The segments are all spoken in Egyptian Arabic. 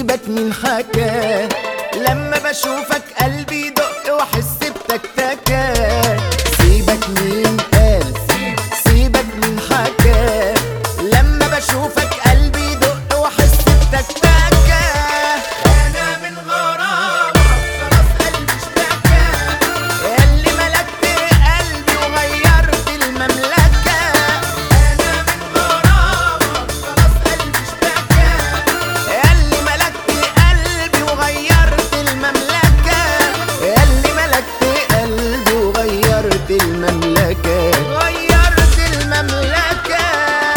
سيبك من حكا لما بشوفك قلبي يدق واحس بتكتكة سيبك من قال سيبك من حكا لما بشوفك قلبي يدق واحس بتكتكة انا من غرامك خلاص قلبي اشتكى اللي ملكت قلبي وغيرت المملكة انا من غرامك خلاص قلبي اشتكى اللي ملكت قلبي وغيرت المملكة اللي ملكت قلبي وغيرت المملكة غيرت المملكة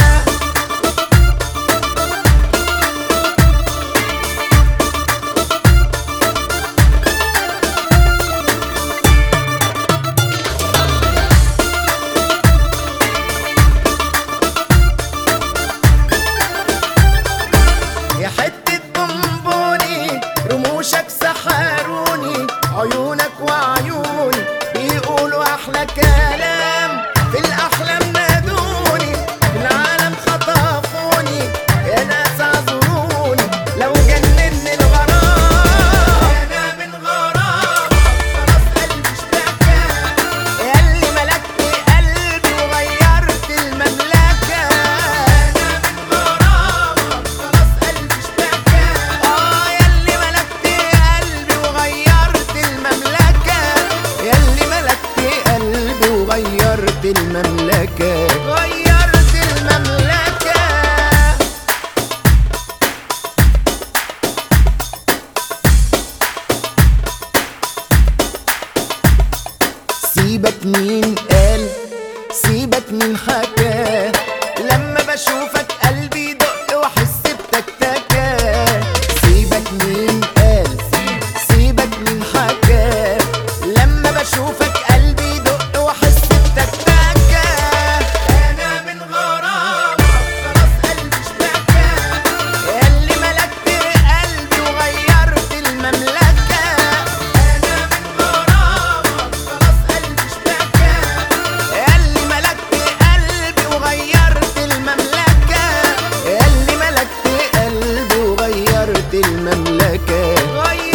يا حتة بونبوني رموشك سحروني عيونك وعيوني بيقولوا أحلى كلام في الأحلام نادوني في العالم خطفوني يا ناس اعذروني لو جنني الغرام أنا من غرام خلاص قلبي اشتكى ياللي ملكت قلبي وغيرت المملكة أنا من غرامك خلاص قلبي اشتكى آه ياللي ملكت قلبي وغيرت المملكة ياللي ملكت قلبي وغيرت المملكة غيرت المملكة سيبك مين قال سيبك مين حكى لما بشوفك قلبي يدق واحس بتكتكة سيبك مين قال سيبك مين حكى لما بشوفك قلبي يدق واحس بتكتكة انا من غرامك خلاص قلبي اشتكى اللي ملكت قلبي وغيرت المملكة انا من غرامك خلاص قلبي اشتكى اللي ملكت قلبي وغيرت المملكة اللي ملكت قلبي وغيرت المملكة غيرت